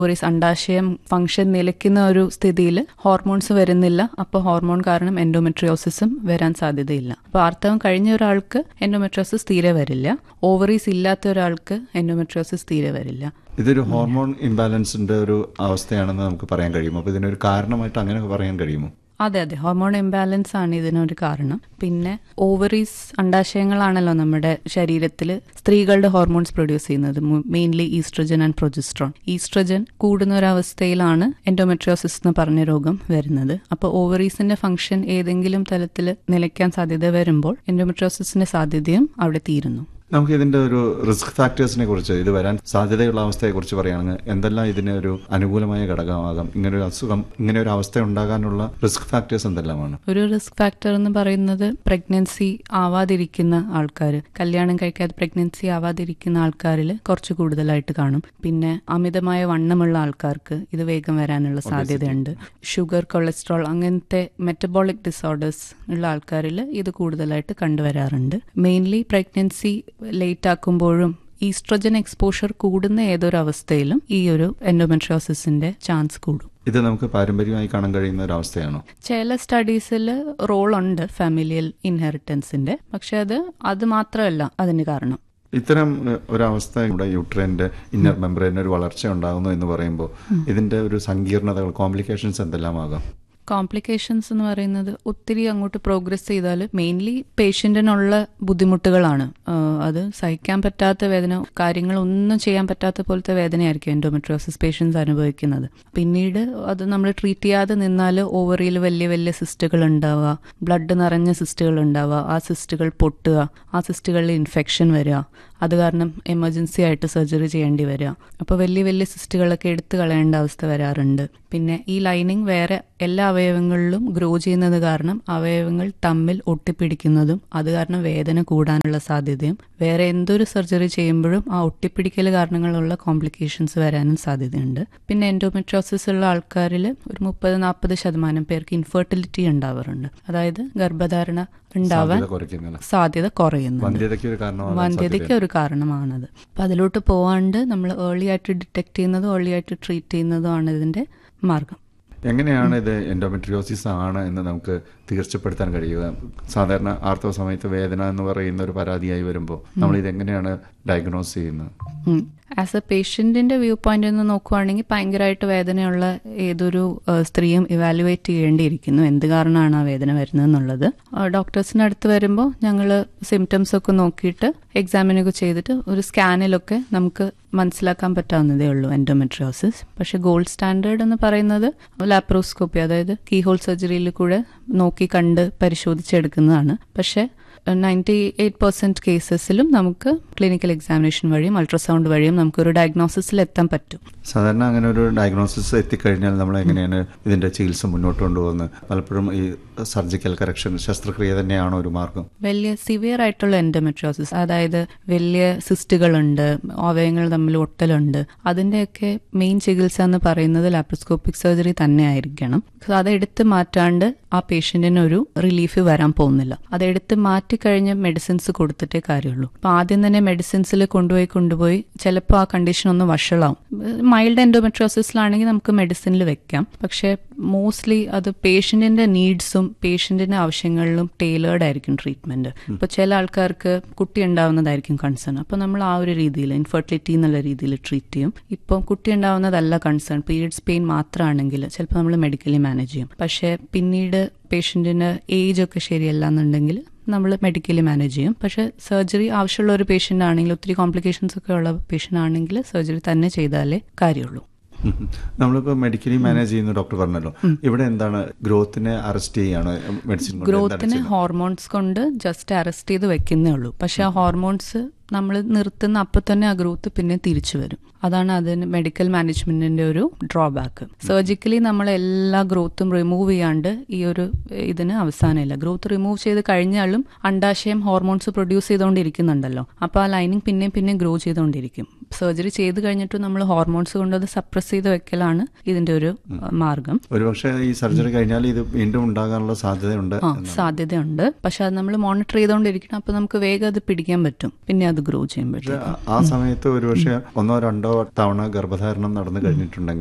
Ovaries അണ്ടാശയം function നിലയ്ക്കുന്ന ഒരു സ്ഥിതിയിൽ hormones വരുന്നില്ല അപ്പോൾ ഹോർമോൺ കാരണം എൻഡോമെട്രിയോസിസും വരാൻ സാധ്യതയില്ല അപ്പോൾ ആർത്തവം കഴിഞ്ഞ ഒരാൾക്ക് എൻഡോമെട്രിയോസിസ് തീരെ വരില്ല ഓവറീസ് ഇല്ലാത്ത ഒരാൾക്ക് എൻഡോമെട്രിയോസിസ് തീരെ വരില്ല ഇതൊരു ഹോർമോൺ ഇംബാലൻസിന്റെ ഒരു അവസ്ഥയാണെന്ന് നമുക്ക് പറയാൻ കഴിയുമോ അപ്പോൾ ഇതിനൊരു കാരണമായിട്ട് അങ്ങനെ പറയാൻ കഴിയുമോ അതെ അതെ ഹോർമോൺ ഇംബാലൻസ് ആണ് ഇതിനൊരു കാരണം പിന്നെ ഓവറീസ് അണ്ടാശയങ്ങളാണല്ലോ നമ്മുടെ ശരീരത്തിൽ സ്ത്രീകളുടെ ഹോർമോൺസ് പ്രൊഡ്യൂസ് ചെയ്യുന്നത് mainly estrogen and progesterone estrogen കൂടുന്ന ഒരവസ്ഥയിലാണ് എൻഡോമെട്രിയോസിസ് എന്ന് പറഞ്ഞ രോഗം വരുന്നത് അപ്പോൾ ഓവറീസിന്റെ ഫംഗ്ഷൻ ഏതെങ്കിലും തലത്തിൽ നിലയ്ക്കാൻ സാധ്യത വരുമ്പോൾ എൻഡോമെട്രിയോസിസിന്റെ സാധ്യതയും അവിടെ തീരുന്നു നമുക്ക് ഇതിന്റെ ഒരു റിസ്ക് ഫാക്ടേഴ്സിനെ കുറിച്ച് ഇത് വരാൻ സാധ്യതയുള്ള അവസ്ഥയെ കുറിച്ച് പറയുകയാണെങ്കിൽ എന്തെല്ലാം ഇതിന് ഒരു അനുകൂലമായ ഘടകമാകാം ഇങ്ങനെ ഒരു അസുഖം ഇങ്ങനെ ഒരു അവസ്ഥ ഉണ്ടാകാനുള്ള റിസ്ക് ഫാക്ടേഴ്സ് എന്തെല്ലാമാണ് ഒരു റിസ്ക് ഫാക്ടർ എന്ന് പറയുന്നത് പ്രഗ്നൻസി ആവാതിരിക്കുന്ന ആൾക്കാർ കല്യാണം കഴിക്കാതെ പ്രഗ്നൻസി ആവാതിരിക്കുന്ന ആൾക്കാരിൽ കുറച്ച് കൂടുതലായിട്ട് കാണും പിന്നെ അമിതമായ വണ്ണമുള്ള ആൾക്കാർക്ക് ഇത് വേഗം വരാനുള്ള സാധ്യതയുണ്ട് ഷുഗർ കൊളസ്ട്രോൾ അങ്ങനത്തെ മെറ്റബോളിക് ഡിസോർഡേഴ്സ് ഉള്ള ആൾക്കാരിൽ ഇത് കൂടുതലായിട്ട് കണ്ടുവരാറുണ്ട് മെയിൻലി പ്രഗ്നൻസി ലേറ്റ് ആക്കുമ്പോഴും ഈസ്ട്രജൻ എക്സ്പോഷർ കൂടുന്ന ഏതൊരു അവസ്ഥയിലും ഈ ഒരു എൻഡോമെട്രിയോസിന്റെ ചാൻസ് കൂടും ഇത് നമുക്ക് പാരമ്പര്യമായി കാണാൻ കഴിയുന്ന ഒരു അവസ്ഥയാണോ ചില സ്റ്റഡീസിൽ റോൾ ഉണ്ട് ഫാമിലിയൽ ഇൻഹെറിറ്റൻസിന്റെ പക്ഷെ അത് അത് മാത്രമല്ല അതിന് കാരണം ഇത്തരം ഏഹ്, ഒരവസ്ഥ ഇവിടെ യൂട്രൈൻ്റെ ഇന്നർ മെമ്പറൈന് ഒരു വളർച്ച ഉണ്ടാകുന്നു എന്ന് പറയുമ്പോൾ ഇതിന്റെ ഒരു സങ്കീർണതകൾ കോംപ്ലിക്കേഷൻസ് എന്തെല്ലാമാകാം കോംപ്ലിക്കേഷൻസ് എന്ന് പറയുന്നത് ഒത്തിരി അങ്ങോട്ട് പ്രോഗ്രസ് ചെയ്താൽ മെയിൻലി പേഷ്യന്റിനുള്ള ബുദ്ധിമുട്ടുകളാണ് ആഹ് അത് സഹിക്കാൻ പറ്റാത്ത വേദന കാര്യങ്ങളൊന്നും ചെയ്യാൻ പറ്റാത്ത പോലത്തെ വേദനയായിരിക്കും എൻഡോമെട്രിയോസിസ് പേഷ്യൻസ് അനുഭവിക്കുന്നത് പിന്നീട് അത് നമ്മൾ ട്രീറ്റ് ചെയ്യാതെ നിന്നാൽ ഓവറിയിൽ വലിയ വലിയ സിസ്റ്റുകൾ ഉണ്ടാവുക ബ്ലഡ് നിറഞ്ഞ സിസ്റ്റുകൾ ഉണ്ടാവുക ആ സിസ്റ്റുകൾ പൊട്ടുക ആ സിസ്റ്റുകളിൽ ഇൻഫെക്ഷൻ വരിക അത് കാരണം എമർജൻസി ആയിട്ട് സർജറി ചെയ്യേണ്ടി വരിക അപ്പോൾ വലിയ വലിയ സിസ്റ്റുകളൊക്കെ എടുത്തു കളയേണ്ട അവസ്ഥ വരാറുണ്ട് പിന്നെ ഈ ലൈനിങ് വേറെ എല്ലാ അവയവങ്ങളിലും ഗ്രോ ചെയ്യുന്നത് കാരണം അവയവങ്ങൾ തമ്മിൽ ഒട്ടിപ്പിടിക്കുന്നതും അത് കാരണം വേദന കൂടാനുള്ള സാധ്യതയും വേറെ എന്തൊരു സർജറി ചെയ്യുമ്പോഴും ആ ഒട്ടിപ്പിടിക്കൽ കാരണങ്ങളുള്ള കോംപ്ലിക്കേഷൻസ് വരാനും സാധ്യതയുണ്ട് പിന്നെ എൻഡോമെട്രോസിസ് ഉള്ള ആൾക്കാരിൽ ഒരു മുപ്പത് നാൽപ്പത് ശതമാനം പേർക്ക് ഇൻഫെർട്ടിലിറ്റി ഉണ്ടാവാറുണ്ട് അതായത് ഗർഭധാരണ ഉണ്ടാവാൻ സാധ്യത കുറയ്ക്കുന്നില്ല സാധ്യത കുറയുന്നുണ്ട് വന്ധ്യതയ്ക്ക് ഒരു കാരണമാകാൻ വന്ധ്യതയ്ക്ക് ഒരു കാരണമാണത് അപ്പം അതിലോട്ട് പോവാണ്ട് നമ്മൾ ഏർലി ആയിട്ട് ഡിറ്റക്ട് ചെയ്യുന്നതും ഏർലി ആയിട്ട് ട്രീറ്റ് ചെയ്യുന്നതുമാണ് ഇതിന്റെ മാർഗം എങ്ങനെയാണ് ഇത് എൻഡോമെട്രിയോസിസ് ആണ് എന്ന് നമുക്ക് തീർച്ചപ്പെടുത്താൻ കഴിയുക സാധാരണ ആർത്തവ സമയത്ത് വേദന എന്ന് പറയുന്ന ഒരു പരാതിയായി വരുമ്പോൾ നമ്മൾ ഇത് എങ്ങനെയാണ് ഡയഗ്നോസ് ചെയ്യുന്നത് ആസ് എ പേഷ്യന്റിന്റെ വ്യൂ പോയിന്റ് നിന്ന് നോക്കുവാണെങ്കിൽ ഭയങ്കരമായിട്ട് വേദനയുള്ള ഏതൊരു ആ, സ്ത്രീയും ഇവാലുവേറ്റ് ചെയ്യേണ്ടിയിരിക്കുന്നു എന്ത് കാരണമാണ് ആ വേദന വരുന്നത് എന്നുള്ളത് ഡോക്ടേഴ്സിന് അടുത്ത് വരുമ്പോൾ ഞങ്ങൾ സിംറ്റംസ് ഒക്കെ നോക്കിയിട്ട് എക്സാമിനൊക്കെ ചെയ്തിട്ട് ഒരു സ്കാനിലൊക്കെ നമുക്ക് മനസ്സിലാക്കാൻ പറ്റാവുന്നതേ ഉള്ളൂ എൻഡോമെട്രിയോസിസ് പക്ഷെ ഗോൾഡ് സ്റ്റാൻഡേർഡ് എന്ന് പറയുന്നത് ലാപ്രോസ്കോപ്പി അതായത് കീഹോൾ സർജറിയിൽ കൂടെ നോക്കി കണ്ട് പരിശോധിച്ചെടുക്കുന്നതാണ് പക്ഷെ നയൻറ്റി എയ്റ്റ് പെർസെന്റ് കേസസിലും നമുക്ക് ക്ലിനിക്കൽ എക്സാമിനേഷൻ വഴിയും അൾട്രാസൗണ്ട് വഴിയും നമുക്കൊരു ഡയഗ്നോസിസിൽ എത്താൻ പറ്റും സാധാരണ അങ്ങനെ ഒരു ഡയഗ്നോസിസ് എത്തിക്കഴിഞ്ഞാൽ നമ്മൾ എങ്ങനെയാണ് ഇതിന്റെ ചികിത്സ മുന്നോട്ട് കൊണ്ടുപോകുന്നത് പലപ്പോഴും ഈ സർജിക്കൽ കറക്ഷൻ ശസ്ത്രക്രിയ തന്നെയാണോ ഒരു മാർഗം വലിയ സിവിയർ ആയിട്ടുള്ള എൻഡോമെട്രോസിസ് അതായത് വലിയ സിസ്റ്റുകളുണ്ട് അവയവങ്ങൾ തമ്മിൽ ഒട്ടലുണ്ട് അതിന്റെയൊക്കെ മെയിൻ ചികിത്സ എന്ന് പറയുന്നത് ലാപ്രോസ്കോപ്പിക് സർജറി തന്നെ ആയിരിക്കണം So അത് എടുത്ത് മാറ്റാണ്ട് ആ പേഷ്യന്റിന് ഒരു റിലീഫ് വരാൻ പോകുന്നില്ല അത് എടുത്ത് മാറ്റിക്കഴിഞ്ഞ് മെഡിസിൻസ് കൊടുത്തിട്ടേ കാര്യമുള്ളൂ അപ്പൊ ആദ്യം തന്നെ മെഡിസിൻസിൽ കൊണ്ടുപോയി കൊണ്ടുപോയി ചിലപ്പോൾ ആ കണ്ടീഷൻ ഒന്ന് വഷളാവും മൈൽഡ് എൻഡോമെട്രോസിസിലാണെങ്കിൽ നമുക്ക് മെഡിസിനിൽ വെക്കാം പക്ഷെ മോസ്റ്റ്ലി അത് പേഷ്യന്റിന്റെ നീഡ്സും പേഷ്യന്റിന്റെ ആവശ്യങ്ങളിലും ടൈലേർഡ് ആയിരിക്കും ട്രീറ്റ്മെന്റ് ഇപ്പൊ ചില ആൾക്കാർക്ക് കുട്ടി ഉണ്ടാവുന്നതായിരിക്കും കൺസേൺ അപ്പൊ നമ്മൾ ആ ഒരു രീതിയിൽ ഇൻഫെർട്ടിലിറ്റി എന്നുള്ള രീതിയിൽ ട്രീറ്റ് ചെയ്യും ഇപ്പം കുട്ടി ഉണ്ടാവുന്നതല്ല കൺസേൺ പീരിയഡ്സ് പെയിൻ മാത്രമാണെങ്കിൽ ചിലപ്പോൾ നമ്മൾ മെഡിക്കലി മാനേജ് ചെയ്യും പക്ഷെ പിന്നീട് പേഷ്യന്റിന് ഏജ് ഒക്കെ ശരിയല്ല എന്നുണ്ടെങ്കിൽ നമ്മൾ മെഡിക്കലി മാനേജ് ചെയ്യും പക്ഷെ സർജറി ആവശ്യമുള്ള ഒരു പേഷ്യന്റ് ആണെങ്കിൽ ഒത്തിരി കോംപ്ലിക്കേഷൻസ് ഒക്കെ ഉള്ള പേഷ്യന്റ് ആണെങ്കിൽ സർജറി തന്നെ ചെയ്താലേ കാര്യമുള്ളൂ നമ്മളിപ്പോ മെഡിക്കലി മാനേജ് ചെയ്യുന്ന ഡോക്ടർ പറഞ്ഞല്ലോ ഇവിടെ എന്താണ് ഗ്രോത്തിനെ അറസ്റ്റ് ചെയ്യാണ് മെഡിസിൻ കൊണ്ട് എന്താണ് ഗ്രോത്തിനെ ചെയ്യുന്നത്? ഹോർമോൺസ് കൊണ്ട് ജസ്റ്റ് അറസ്റ്റ് ചെയ്ത് വെക്കുന്നേ ഉള്ളൂ പക്ഷെ ആ ഹോർമോൺസ് നമ്മൾ നിർത്തുന്ന അപ്പം തന്നെ ആ ഗ്രോത്ത് പിന്നെ തിരിച്ചു വരും അതാണ് അതിന് മെഡിക്കൽ മാനേജ്മെന്റിന്റെ ഒരു ഡ്രോബാക്ക് സർജിക്കലി നമ്മൾ എല്ലാ ഗ്രോത്തും റിമൂവ് ചെയ്യാണ്ട് ഈ ഒരു ഇതിന് അവസാനമില്ല ഗ്രോത്ത് റിമൂവ് ചെയ്ത് കഴിഞ്ഞാലും അണ്ടാശയം ഹോർമോൺസ് പ്രൊഡ്യൂസ് ചെയ്തുകൊണ്ടിരിക്കുന്നുണ്ടല്ലോ അപ്പോൾ ആ ലൈനിങ് പിന്നെയും പിന്നെയും ഗ്രോ ചെയ്തുകൊണ്ടിരിക്കും സർജറി ചെയ്ത് കഴിഞ്ഞിട്ട് നമ്മൾ ഹോർമോൺസ് കൊണ്ട് അത് സപ്രസ് ചെയ്ത് വെക്കലാണ് ഇതിന്റെ ഒരു അഹ്, മാർഗം ഒരുപക്ഷെ ഈ സർജറി കഴിഞ്ഞാൽ ഇത് വീണ്ടും ഉണ്ടാകാനുള്ള സാധ്യതയുണ്ട് ആ സാധ്യതയുണ്ട് പക്ഷെ അത് നമ്മൾ മോണിറ്റർ ചെയ്തുകൊണ്ടിരിക്കണം അപ്പൊ നമുക്ക് വേഗം അത് പിടിക്കാൻ പറ്റും പിന്നെ അത് ഗ്രോ ചെയ്യാൻ പറ്റും ആ സമയത്ത് ഒരുപക്ഷെ ഒന്നോ രണ്ടോ തവണ ഗർഭധാരണം നടന്നു കഴിഞ്ഞിട്ടുണ്ടെങ്കിൽ